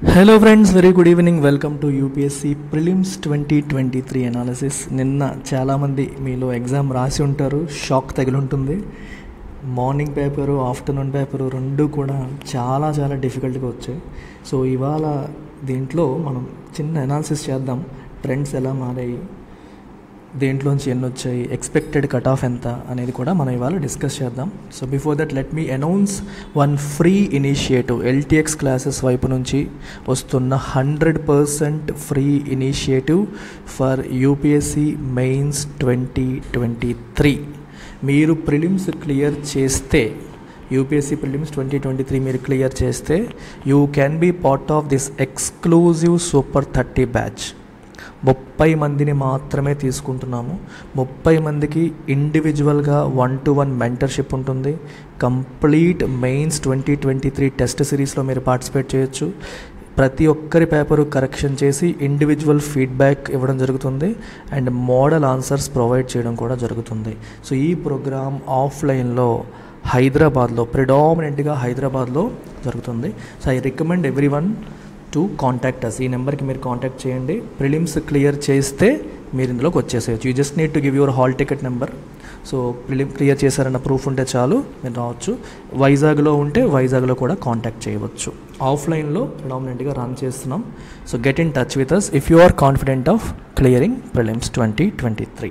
hello friends very good evening welcome to UPSC prelims twenty twenty three analysis నిన్న చాలామంది మీలో exam రాసి ఉంటారు షాక్ తగిలి ఉంటుంది మార్నింగ్ పేపరు ఆఫ్టర్నూన్ పేపరు రెండు కూడా చాలా చాలా డిఫికల్ట్గా వచ్చాయి సో ఇవాళ దీంట్లో మనం చిన్న అనాలిసిస్ చేద్దాం ట్రెండ్స్ ఎలా మారాయి దేంట్లోంచి ఎన్ని వచ్చాయి ఎక్స్పెక్టెడ్ కట్ ఆఫ్ ఎంత అనేది కూడా మనం ఇవాళ డిస్కస్ చేద్దాం so before that let me announce one free initiative LTX classes వైపు నుంచి వస్తున్న hundred percent free initiative for UPSC mains twenty twenty three మీరు ప్రిలిమ్స్ క్లియర్ చేస్తే UPSC prelims twenty twenty three మీరు క్లియర్ చేస్తే you can be part of this exclusive super thirty batch ముప్పై మందిని మాత్రమే తీసుకుంటున్నాము ముప్పై మందికి ఇండివిజువల్గా వన్ టు వన్ మెంటర్షిప్ ఉంటుంది complete mains twenty twenty three test సిరీస్లో మీరు పార్టిసిపేట్ చేయొచ్చు ప్రతి ఒక్కరి పేపరు కరెక్షన్ చేసి ఇండివిజువల్ ఫీడ్బ్యాక్ ఇవ్వడం జరుగుతుంది అండ్ మోడల్ ఆన్సర్స్ ప్రొవైడ్ చేయడం కూడా జరుగుతుంది సో ఈ ప్రోగ్రామ్ ఆఫ్లైన్లో హైదరాబాద్లో ప్రిడామినెంట్గా హైదరాబాద్లో జరుగుతుంది so I recommend every one to contact us ఈ నెంబర్కి మీరు కాంటాక్ట్ చేయండి ప్రిలిమ్స్ క్లియర్ చేస్తే మీరు ఇందులోకి వచ్చేసేయచ్చు you just need to give your hall ticket number so prelim clear చేశారన్న ప్రూఫ్ ఉంటే చాలు మీరు రావచ్చు వైజాగ్లో ఉంటే వైజాగ్లో కూడా కాంటాక్ట్ చేయవచ్చు ఆఫ్లైన్లో ప్రిడామినెంట్గా రన్ చేస్తున్నాం so get in touch with us if you are confident of clearing prelims twenty twenty three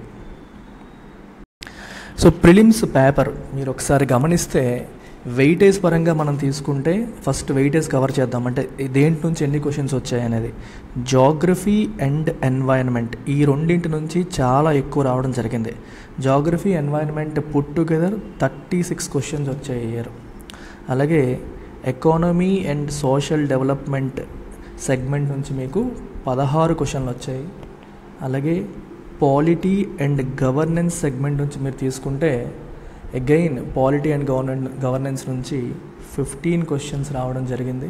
so prelims paper మీరు ఒకసారి గమనిస్తే వెయిటేజ్ పరంగా మనం తీసుకుంటే ఫస్ట్ వెయిటేజ్ కవర్ చేద్దాం అంటే దేంటి నుంచి ఎన్ని క్వశ్చన్స్ వచ్చాయి అనేది జాగ్రఫీ అండ్ ఎన్వైరన్మెంట్ ఈ రెండింటి నుంచి చాలా ఎక్కువ రావడం జరిగింది geography environment put together thirty six questions వచ్చాయి ఇయర్ అలాగే economy and social development segment నుంచి మీకు పదహారు క్వశ్చన్లు వచ్చాయి అలాగే పాలిటీ అండ్ గవర్నెన్స్ సెగ్మెంట్ నుంచి మీరు తీసుకుంటే again polity and governance governance నుంచి ఫిఫ్టీన్ క్వశ్చన్స్ రావడం జరిగింది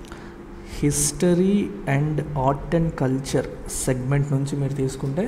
history and art and culture segment నుంచి మీరు తీసుకుంటే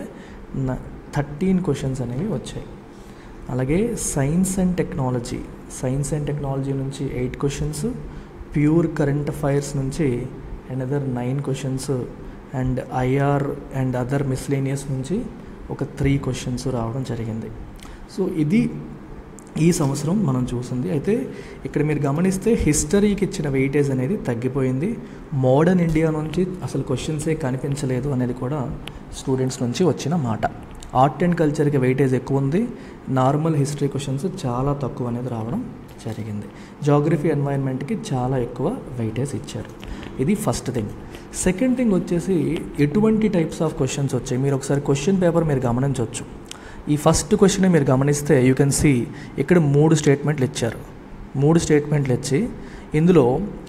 థర్టీన్ క్వశ్చన్స్ అనేవి వచ్చాయి అలాగే science and technology science and technology నుంచి eight questions pure current affairs నుంచి another nine questions and IR and other miscellaneous నుంచి ఒక త్రీ క్వశ్చన్స్ రావడం జరిగింది సో ఇది ఈ సంవత్సరం మనం చూసింది అయితే ఇక్కడ మీరు గమనిస్తే హిస్టరీకి ఇచ్చిన వెయిటేజ్ అనేది తగ్గిపోయింది మోడర్న్ ఇండియా నుంచి అసలు క్వశ్చన్సే కనిపించలేదు అనేది కూడా స్టూడెంట్స్ నుంచి వచ్చిన మాట ఆర్ట్ అండ్ కల్చర్కి వెయిటేజ్ ఎక్కువ ఉంది నార్మల్ హిస్టరీ క్వశ్చన్స్ చాలా తక్కువ అనేది రావడం జరిగింది జాగ్రఫీ ఎన్వైరన్మెంట్కి చాలా ఎక్కువ వెయిటేజ్ ఇచ్చారు ఇది ఫస్ట్ థింగ్ సెకండ్ థింగ్ వచ్చేసి ఎటువంటి టైప్స్ ఆఫ్ క్వశ్చన్స్ వచ్చాయి మీరు ఒకసారి క్వశ్చన్ పేపర్ మీరు గమనించవచ్చు ఈ ఫస్ట్ క్వశ్చన్ మీరు గమనిస్తే యూ కెన్ సీ ఇక్కడ మూడు స్టేట్మెంట్లు ఇచ్చారు మూడు స్టేట్మెంట్లు ఇచ్చి ఇందులో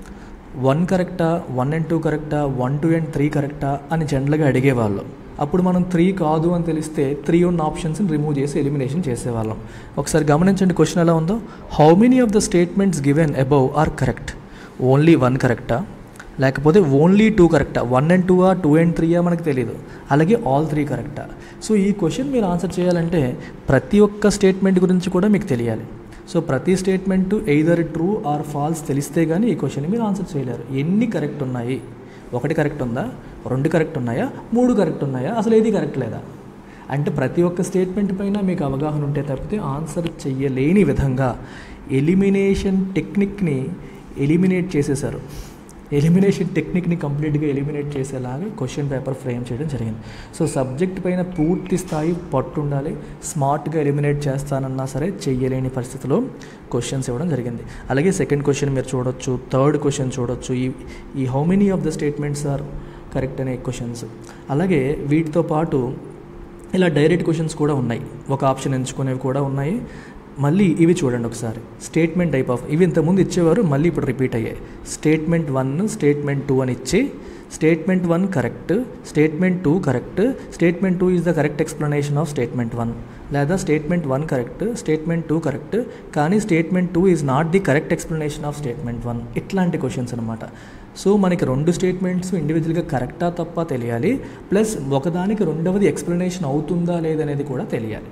వన్ కరెక్టా వన్ అండ్ టూ కరెక్టా వన్ టూ అండ్ త్రీ కరెక్టా అని జనరల్గా అడిగేవాళ్ళు అప్పుడు మనం త్రీ కాదు అని తెలిస్తే త్రీ ఉన్న ఆప్షన్స్ని రిమూవ్ చేసి ఎలిమినేషన్ చేసేవాళ్ళం ఒకసారి గమనించండి క్వశ్చన్ ఎలా ఉందో how many of the statements given above are correct only one కరెక్టా లేకపోతే ఓన్లీ టూ కరెక్టా వన్ అండ్ టూ ఆ టూ అండ్ త్రీయా మనకు తెలియదు అలాగే ఆల్ త్రీ కరెక్టా సో ఈ క్వశ్చన్ మీరు ఆన్సర్ చేయాలంటే ప్రతి ఒక్క స్టేట్మెంట్ గురించి కూడా మీకు తెలియాలి సో ప్రతి statement either true or false తెలిస్తే కానీ ఈ క్వశ్చన్ మీరు ఆన్సర్ చేయలేరు ఎన్ని కరెక్ట్ ఉన్నాయి ఒకటి కరెక్ట్ ఉందా రెండు కరెక్ట్ ఉన్నాయా మూడు కరెక్ట్ ఉన్నాయా అసలు ఏది కరెక్ట్ లేదా అంటే ప్రతి ఒక్క స్టేట్మెంట్ పైన మీకు అవగాహన ఉంటే తప్పితే ఆన్సర్ చెయ్యలేని విధంగా ఎలిమినేషన్ టెక్నిక్ని ఎలిమినేట్ చేసేశారు ఎలిమినేషన్ టెక్నిక్ని కంప్లీట్గా ఎలిమినేట్ చేసేలాగా క్వశ్చన్ పేపర్ ఫ్రేమ్ చేయడం జరిగింది సో సబ్జెక్ట్ పైన పూర్తి స్థాయి పట్టు ఉండాలి స్మార్ట్గా ఎలిమినేట్ చేస్తానన్నా సరే చెయ్యలేని పరిస్థితిలో క్వశ్చన్స్ ఇవ్వడం జరిగింది అలాగే సెకండ్ క్వశ్చన్ మీరు చూడొచ్చు థర్డ్ క్వశ్చన్ చూడొచ్చు ఈ ఈ how many of the statements are correct అనే క్వశ్చన్స్ అలాగే వీటితో పాటు ఇలా డైరెక్ట్ క్వశ్చన్స్ కూడా ఉన్నాయి ఒక ఆప్షన్ ఎంచుకునేవి కూడా ఉన్నాయి మళ్ళీ ఇవి చూడండి ఒకసారి స్టేట్మెంట్ టైప్ ఆఫ్ ఇవి ఇంతకుముందు ఇచ్చేవారు మళ్ళీ ఇప్పుడు రిపీట్ అయ్యాయి స్టేట్మెంట్ వన్ స్టేట్మెంట్ టూ అని ఇచ్చి statement one correct statement two correct statement two is the correct explanation of statement one లేదా statement one correct statement two correct కానీ statement two is not the correct explanation of statement one ఇట్లాంటి questions అనమాట so మనకి రెండు statements ఇండివిజువల్గా కరెక్టా తప్ప తెలియాలి ప్లస్ ఒకదానికి రెండవది ఎక్స్ప్లెనేషన్ అవుతుందా లేదనేది కూడా తెలియాలి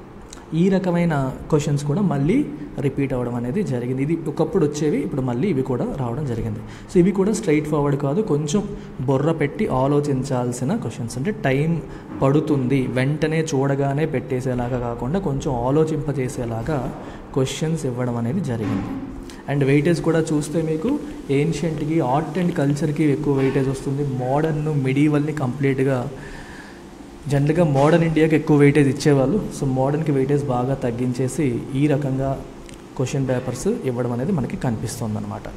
ఈ రకమైన క్వశ్చన్స్ కూడా మళ్ళీ రిపీట్ అవ్వడం అనేది జరిగింది ఇది ఒకప్పుడు వచ్చేవి ఇప్పుడు మళ్ళీ ఇవి కూడా రావడం జరిగింది సో ఇవి కూడా స్ట్రైట్ ఫార్వర్డ్ కాదు కొంచెం బొర్ర పెట్టి ఆలోచించాల్సిన క్వశ్చన్స్ అంటే టైం పడుతుంది వెంటనే చూడగానే పెట్టేసేలాగా కాకుండా కొంచెం ఆలోచింపజేసేలాగా క్వశ్చన్స్ ఇవ్వడం అనేది జరిగింది అండ్ వెయిటేజ్ కూడా చూస్తే మీకు ఏన్షియంట్కి ఆర్ట్ అండ్ కల్చర్కి ఎక్కువ వెయిటేజ్ వస్తుంది మోడర్న్ మిడీవల్ని కంప్లీట్గా జనరల్గా మోడర్న్ ఇండియాకి ఎక్కువ వెయిటేజ్ ఇచ్చేవాళ్ళు సో మోడర్న్కి వెయిటేజ్ బాగా తగ్గించేసి ఈ రకంగా క్వశ్చన్ పేపర్స్ ఇవ్వడం అనేది మనకి కనిపిస్తుంది అనమాట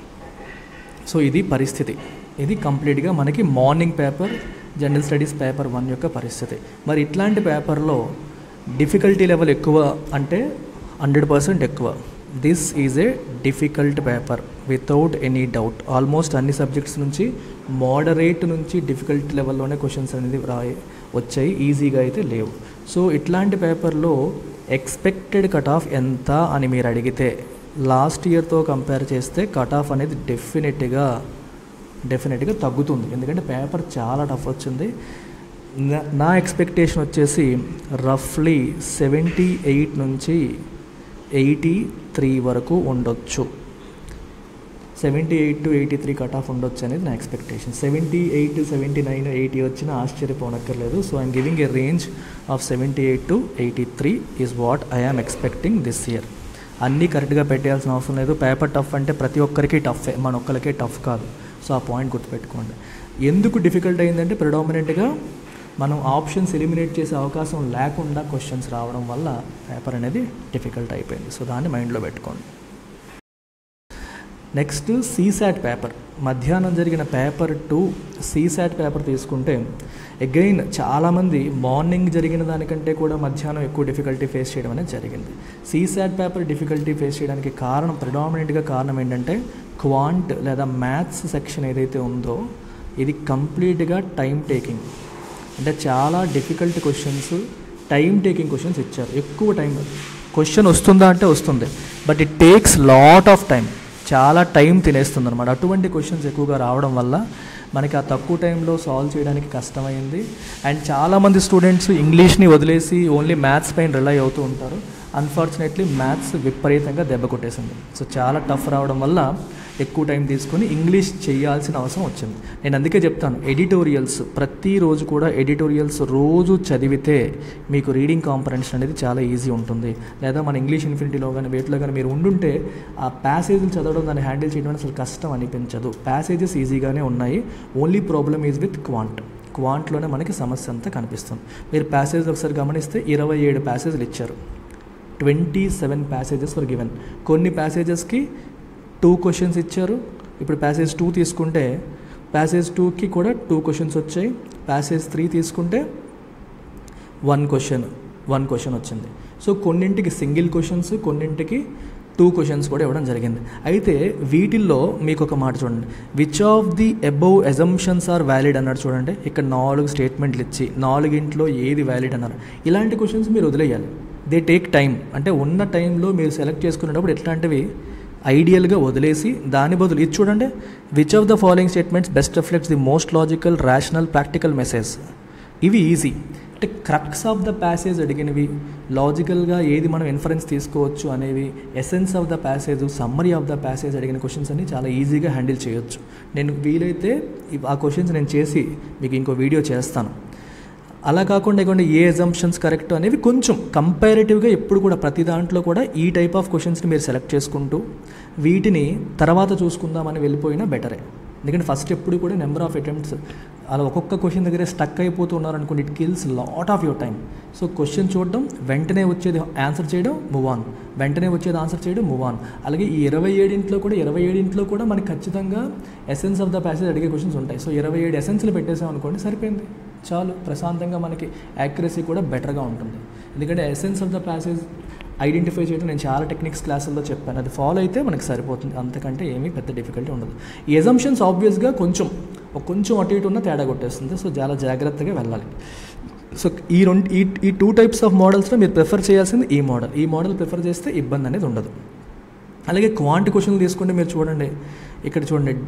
సో ఇది పరిస్థితి ఇది కంప్లీట్గా మనకి morning paper general studies paper one యొక్క పరిస్థితి మరి ఇట్లాంటి పేపర్లో డిఫికల్టీ లెవెల్ ఎక్కువ అంటే హండ్రెడ్ పర్సెంట్ ఎక్కువ this is a difficult paper without any doubt almost అన్ని సబ్జెక్ట్స్ నుంచి మోడరేట్ నుంచి డిఫికల్ట్ లెవెల్లోనే క్వశ్చన్స్ అనేది రాయి వచ్చాయి ఈజీగా అయితే లేవు సో ఇట్లాంటి పేపర్లో ఎక్స్పెక్టెడ్ కట్ ఆఫ్ ఎంత అని మీరు అడిగితే లాస్ట్ ఇయర్తో కంపేర్ చేస్తే కట్ ఆఫ్ అనేది డెఫినెట్గా డెఫినెట్గా తగ్గుతుంది ఎందుకంటే పేపర్ చాలా టఫ్ వచ్చింది నా- నా ఎక్స్పెక్టేషన్ వచ్చేసి రఫ్లీ సెవెంటీ ఎయిట్ నుంచి ఎయిటీ త్రీ వరకు ఉండొచ్చు seventy eight to eighty three cut off ఉండొచ్చు అనేది నా expectation seventy eight seventy nine eighty వచ్చినా ఆశ్చర్యపోనక్కర్లేదు so I'm giving a range of seventy eight to eighty three is what I'm expecting this year అన్నీ కరెక్ట్గా పెట్టేయాల్సిన అవసరం లేదు పేపర్ టఫ్ అంటే ప్రతి ఒక్కరికి టఫే మన ఒక్కరికే టఫ్ కాదు సో ఆ పాయింట్ గుర్తుపెట్టుకోండి ఎందుకు డిఫికల్ట్ అయిందంటే ప్రిడామినెంట్గా మనం ఆప్షన్స్ ఎలిమినేట్ చేసే అవకాశం లేకుండా క్వశ్చన్స్ రావడం వల్ల పేపర్ అనేది డిఫికల్ట్ అయిపోయింది సో దాన్ని మైండ్లో పెట్టుకోండి నెక్స్ట్ సీసాట్ పేపర్ మధ్యాహ్నం జరిగిన పేపర్ టూ సీసాట్ పేపర్ తీసుకుంటే అగైన్ చాలామంది మార్నింగ్ జరిగిన దానికంటే కూడా మధ్యాహ్నం ఎక్కువ డిఫికల్టీ ఫేస్ చేయడం అనేది జరిగింది సీసాట్ పేపర్ డిఫికల్టీ ఫేస్ చేయడానికి కారణం ప్రిడామినెంట్గా కారణం ఏంటంటే క్వాంట్ లేదా మ్యాథ్స్ సెక్షన్ ఏదైతే ఉందో ఇది కంప్లీట్గా టైం టేకింగ్ అంటే చాలా difficult questions time taking questions ఇచ్చారు ఎక్కువ టైం క్వశ్చన్ వస్తుందా అంటే వస్తుంది but it takes lot of time చాలా టైం తినేస్తుంది అనమాట అటువంటి క్వశ్చన్స్ ఎక్కువగా రావడం వల్ల మనకి ఆ తక్కువ టైంలో సాల్వ్ చేయడానికి కష్టమైంది అండ్ చాలామంది స్టూడెంట్స్ ఇంగ్లీష్ని వదిలేసి ఓన్లీ మ్యాథ్స్ పైన రిలై అవుతూ ఉంటారు అన్ఫార్చునేట్లీ మ్యాథ్స్ విపరీతంగా దెబ్బ కొట్టేసింది సో చాలా టఫ్ రావడం వల్ల ఎక్కువ టైం తీసుకొని ఇంగ్లీష్ చేయాల్సిన అవసరం వచ్చింది నేను అందుకే చెప్తాను ఎడిటోరియల్స్ ప్రతిరోజు కూడా ఎడిటోరియల్స్ రోజు చదివితే మీకు రీడింగ్ కాంపరెన్షన్ అనేది చాలా ఈజీ ఉంటుంది లేదా మన ఇంగ్లీష్ ఇన్ఫినిటీలో కానీ వేటిలో కానీ మీరు ఉండుంటే ఆ ప్యాసేజ్లు చదవడం దాన్ని హ్యాండిల్ చేయడం అనేది అసలు కష్టం అనిపించదు ప్యాసేజెస్ ఈజీగానే ఉన్నాయి only problem is with quant క్వాంట్లోనే మనకి సమస్య అంతా కనిపిస్తుంది మీరు ప్యాసేజ్ ఒకసారి గమనిస్తే ఇరవై ఏడు ప్యాసేజ్లు ఇచ్చారు twenty seven passages for given కొన్ని ప్యాసేజెస్కి టూ క్వశ్చన్స్ ఇచ్చారు ఇప్పుడు ప్యాసేజ్ టూ తీసుకుంటే ప్యాసేజ్ టూకి కూడా టూ క్వశ్చన్స్ వచ్చాయి ప్యాసేజ్ త్రీ తీసుకుంటే వన్ క్వశ్చన్ వన్ క్వశ్చన్ వచ్చింది సో కొన్నింటికి సింగిల్ క్వశ్చన్స్ కొన్నింటికి టూ క్వశ్చన్స్ కూడా ఇవ్వడం జరిగింది అయితే వీటిల్లో మీకు ఒక మాట చూడండి which of the above assumptions are valid అన్నాడు చూడండి ఇక్కడ నాలుగు స్టేట్మెంట్లు ఇచ్చి నాలుగింట్లో ఏది వ్యాలిడ్ అన్నారు ఇలాంటి క్వశ్చన్స్ మీరు వదిలేయాలి దే టేక్ టైం అంటే ఉన్న టైంలో మీరు సెలెక్ట్ చేసుకునేటప్పుడు ఎట్లాంటివి ఐడియల్గా వదిలేసి దాని బదులు ఇది చూడండి which of the following statements best reflects the most logical rational practical message ఇవి ఈజీ అంటే క్రక్స్ ఆఫ్ ద ప్యాసేజ్ అడిగినవి లాజికల్గా ఏది మనం ఇన్ఫరెన్స్ తీసుకోవచ్చు అనేవి essence of the passage summary of the passage అడిగిన క్వశ్చన్స్ అన్ని చాలా ఈజీగా హ్యాండిల్ చేయొచ్చు నేను వీలైతే ఇవ్- ఆ క్వశ్చన్స్ నేను చేసి మీకు ఇంకో వీడియో చేస్తాను అలా కాకుండా ఇవ్వండి ఏ ఎజంప్షన్స్ కరెక్ట్ అనేవి కొంచెం కంపారేటివ్గా ఎప్పుడు కూడా ప్రతి దాంట్లో కూడా ఈ టైప్ ఆఫ్ క్వశ్చన్స్ని మీరు సెలెక్ట్ చేసుకుంటూ వీటిని తర్వాత చూసుకుందామని వెళ్ళిపోయినా బెటరే ఎందుకంటే ఫస్ట్ ఎప్పుడు కూడా నెంబర్ ఆఫ్ అటెంప్ట్స్ అలా ఒక్కొక్క క్వశ్చన్ దగ్గరే స్టక్ అయిపోతూ ఉన్నారనుకోండి it kills lot of your time so question చూడడం వెంటనే వచ్చేది ఆన్సర్ చేయడం మూవ్ ఆన్ వెంటనే వచ్చేది ఆన్సర్ చేయడం మూవ్ ఆన్ అలాగే ఈ ఇరవై ఏడింట్లో కూడా ఇరవై ఏడింట్లో కూడా మనకి ఖచ్చితంగా ఎసెన్స్ ఆఫ్ ద ప్యాసేజ్ అడిగే క్వశ్చన్స్ ఉంటాయి సో ఇరవై ఏడు ఎసెన్స్లు పెట్టేసాం అనుకోండి సరిపోయింది చాలు ప్రశాంతంగా మనకి యాక్యురసీ కూడా బెటర్గా ఉంటుంది ఎందుకంటే essence of the passage identify చేయడం నేను చాలా టెక్నిక్స్ క్లాసుల్లో చెప్పాను అది ఫాలో అయితే మనకి సరిపోతుంది అంతకంటే ఏమీ పెద్ద డిఫికల్టీ ఉండదు ఈ ఎజంప్షన్స్ ఆబ్వియస్గా కొంచెం ఒక కొంచెం అటు ఇటు ఉన్న తేడా కొట్టేస్తుంది సో చాలా జాగ్రత్తగా వెళ్ళాలి సో ఈ రెండు ఈ ఈ టూ టైప్స్ ఆఫ్ మోడల్స్లో మీరు ప్రిఫర్ చేయాల్సింది ఈ మోడల్ ఈ మోడల్ ప్రిఫర్ చేస్తే ఇబ్బంది అనేది ఉండదు అలాగే క్వాంటి క్వశ్చన్లు తీసుకుంటే మీరు చూడండి ఇక్కడ చూడండి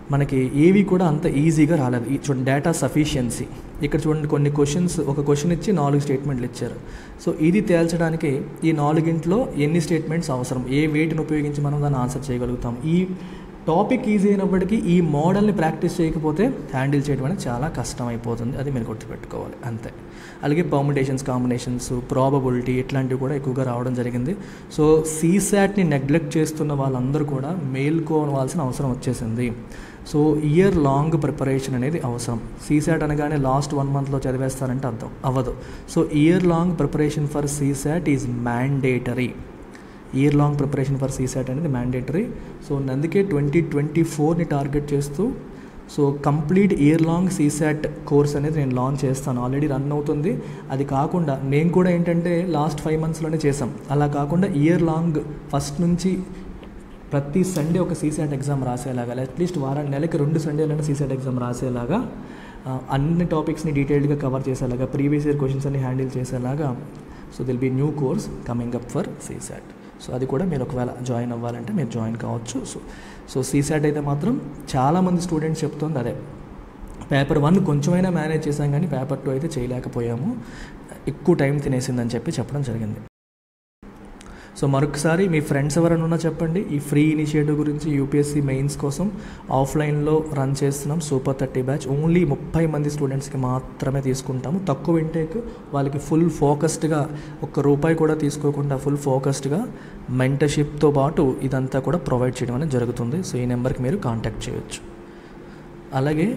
మనకి ఏవి కూడా అంత ఈజీగా రాలేదు ఈ చూడండి డేటా సఫిషియన్సీ ఇక్కడ చూడండి కొన్ని క్వశ్చన్స్ ఒక క్వశ్చన్ ఇచ్చి నాలుగు స్టేట్మెంట్లు ఇచ్చారు సో ఇది తేల్చడానికి ఈ నాలుగింట్లో ఎన్ని స్టేట్మెంట్స్ అవసరం ఏ వెయిట్ని ఉపయోగించి మనం దాన్ని ఆన్సర్ చేయగలుగుతాం ఈ టాపిక్ ఈజీ అయినప్పటికీ ఈ మోడల్ని ప్రాక్టీస్ చేయకపోతే హ్యాండిల్ చేయడం అనేది చాలా కష్టం అయిపోతుంది అది మీరు గుర్తుపెట్టుకోవాలి అంతే అలాగే పర్ముటేషన్స్ కాంబినేషన్స్ ప్రాబబిలిటీ ఇట్లాంటివి కూడా ఎక్కువగా రావడం జరిగింది సో సీసాట్ని నెగ్లెక్ట్ చేస్తున్న వాళ్ళందరూ కూడా మేల్కోవాల్సిన అవసరం వచ్చేసింది సో ఇయర్ లాంగ్ ప్రిపరేషన్ అనేది అవసరం సీసాట్ అనగానే లాస్ట్ వన్ మంత్లో చదివేస్తారంటే అర్థం అవ్వదు so year long preparation for CSAT is mandatory year long preparation for CSAT అనేది మ్యాండేటరీ సో అందుకే ట్వంటీ ట్వంటీ ఫోర్ని టార్గెట్ చేస్తూ so complete year long CSAT course అనేది నేను లాంచ్ చేస్తాను ఆల్రెడీ రన్ అవుతుంది అది కాకుండా నేను కూడా ఏంటంటే లాస్ట్ ఫైవ్ మంత్స్లోనే చేసాం అలా కాకుండా ఇయర్ లాంగ్ ఫస్ట్ నుంచి ప్రతి సండే ఒక సీసాట్ ఎగ్జామ్ రాసేలాగా అట్లీస్ట్ వారాన్ని నెలకి రెండు సండేలైనా సీసాట్ ఎగ్జామ్ రాసేలాగా ఆ, అన్ని టాపిక్స్ని డీటెయిల్డ్గా కవర్ చేసేలాగా ప్రీవియస్ ఇయర్ క్వశ్చన్స్ అన్ని హ్యాండిల్ చేసేలాగా so there'll be new course coming up for CSAT so అది కూడా మీరు ఒకవేళ జాయిన్ అవ్వాలంటే మీరు జాయిన్ కావచ్చు సో సో సీసాట్ అయితే మాత్రం చాలామంది స్టూడెంట్స్ చెప్తుంది అదే పేపర్ వన్ కొంచెమైనా మేనేజ్ చేసాం కానీ పేపర్ టూ అయితే చేయలేకపోయాము ఎక్కువ టైం తినేసిందని చెప్పి చెప్పడం జరిగింది సో మరొకసారి మీ ఫ్రెండ్స్ ఎవరైనా ఉన్నా చెప్పండి ఈ ఫ్రీ ఇనిషియేటివ్ గురించి యూపీఎస్సీ మెయిన్స్ కోసం ఆఫ్లైన్లో రన్ చేస్తున్నాం సూపర్ థర్టీ బ్యాచ్ ఓన్లీ ముప్పై మంది స్టూడెంట్స్కి మాత్రమే తీసుకుంటాము తక్కువ ఇంటేక్ వాళ్ళకి ఫుల్ ఫోకస్డ్గా ఒక్క రూపాయి కూడా తీసుకోకుండా ఫుల్ ఫోకస్డ్గా మెంటర్షిప్తో పాటు ఇదంతా కూడా ప్రొవైడ్ చేయడం అనేది జరుగుతుంది సో ఈ నెంబర్కి మీరు కాంటాక్ట్ చేయొచ్చు అలాగే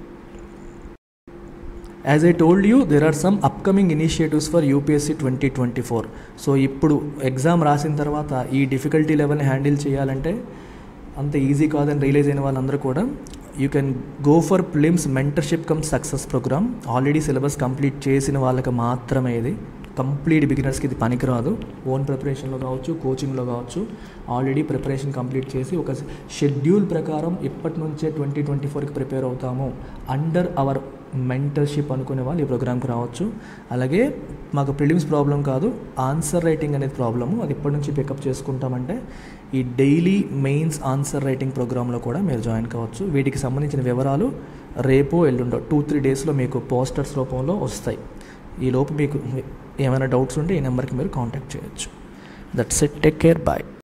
as I told you there are some upcoming initiatives for UPSC twenty twenty four so ఇప్పుడు ఎగ్జామ్ రాసిన తర్వాత ఈ డిఫికల్టీ లెవెల్ని హ్యాండిల్ చేయాలంటే అంత ఈజీ కాదని రియలైజ్ అయిన వాళ్ళందరూ కూడా you can go for prelims mentorship cum success programme already syllabus complete చేసిన వాళ్ళకి మాత్రమే ఇది కంప్లీట్ బిగినర్స్కి ఇది పనికిరాదు ఓన్ ప్రిపరేషన్లో కావచ్చు కోచింగ్లో కావచ్చు ఆల్రెడీ ప్రిపరేషన్ కంప్లీట్ చేసి ఒక షెడ్యూల్ ప్రకారం ఇప్పటి నుంచే ట్వంటీ ట్వంటీ ఫోర్కి ప్రిపేర్ అవుతాము అండర్ అవర్ మెంటర్షిప్ అనుకునే వాళ్ళు ఈ ప్రోగ్రామ్కి రావచ్చు అలాగే మాకు ప్రిలిమ్స్ ప్రాబ్లం కాదు ఆన్సర్ రైటింగ్ అనేది ప్రాబ్లము అది ఇప్పటి నుంచి పికప్ చేసుకుంటామంటే ఈ డైలీ మెయిన్స్ ఆన్సర్ రైటింగ్ ప్రోగ్రాంలో కూడా మీరు జాయిన్ కావచ్చు వీటికి సంబంధించిన వివరాలు రేపో ఎల్లుండో టూ త్రీ డేస్లో మీకు పోస్టర్స్ రూపంలో వస్తాయి ఈ లోపు మీకు ఏమైనా డౌట్స్ ఉంటే ఈ నెంబర్కి మీరు కాంటాక్ట్ చేయొచ్చు that's it take care bye